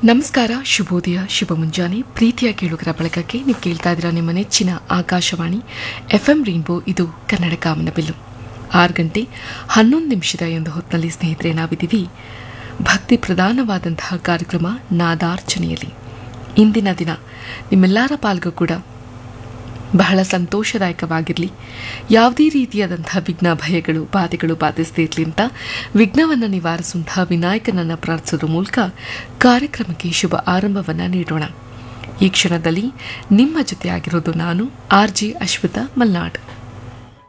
ನಮಸ್ಕಾರ ಶುಭೋದಯ ಶುಭ ಮುಂಜಾನೆ ಪ್ರೀತಿಯ ಕೇಳುಗರ ಬಳಗಕ್ಕೆ ನೀವು ಕೇಳ್ತಾ ಇದ್ದೀರಾ ನಿಮ್ಮ ನೆಚ್ಚಿನ ಆಕಾಶವಾಣಿ ಎಫ್ ಎಂ ರೈನ್ಬೋ ಇದು ಕನ್ನಡ ಕಾಮನಬಿಲ್ಲು ಆರು ಗಂಟೆ ಹನ್ನೊಂದು ನಿಮಿಷದ ಒಂದು ಹೊತ್ತಿನಲ್ಲಿ ಸ್ನೇಹಿತರೆ ನಾವಿದ್ದೀವಿ ಭಕ್ತಿ ಪ್ರಧಾನವಾದಂತಹ ಕಾರ್ಯಕ್ರಮ ನಾದಾರ್ಚನೆಯಲ್ಲಿ ಇಂದಿನ ದಿನ ನಿಮ್ಮೆಲ್ಲರ ಪಾಲ್ಗೂ ಕೂಡ ಬಹಳ ಸಂತೋಷದಾಯಕವಾಗಿರಲಿ ಯಾವುದೇ ರೀತಿಯಾದಂತಹ ವಿಘ್ನ ಭಯಗಳು ಬಾಧೆಗಳು ಬಾಧಿಸದೇ ಇರಲಿ ಅಂತ ವಿಘ್ನವನ್ನು ನಿವಾರಿಸುವಂತಹ ವಿನಾಯಕನನ್ನು ಪ್ರಾರ್ಥಿಸೋದ್ರ ಮೂಲಕ ಕಾರ್ಯಕ್ರಮಕ್ಕೆ ಶುಭ ಆರಂಭವನ್ನು ನೀಡೋಣ ಈ ಕ್ಷಣದಲ್ಲಿ ನಿಮ್ಮ ಜೊತೆ ಆಗಿರೋದು ನಾನು ಆರ್ ಜಿ ಅಶ್ವಿತಾ ಮಲ್ನಾಡ್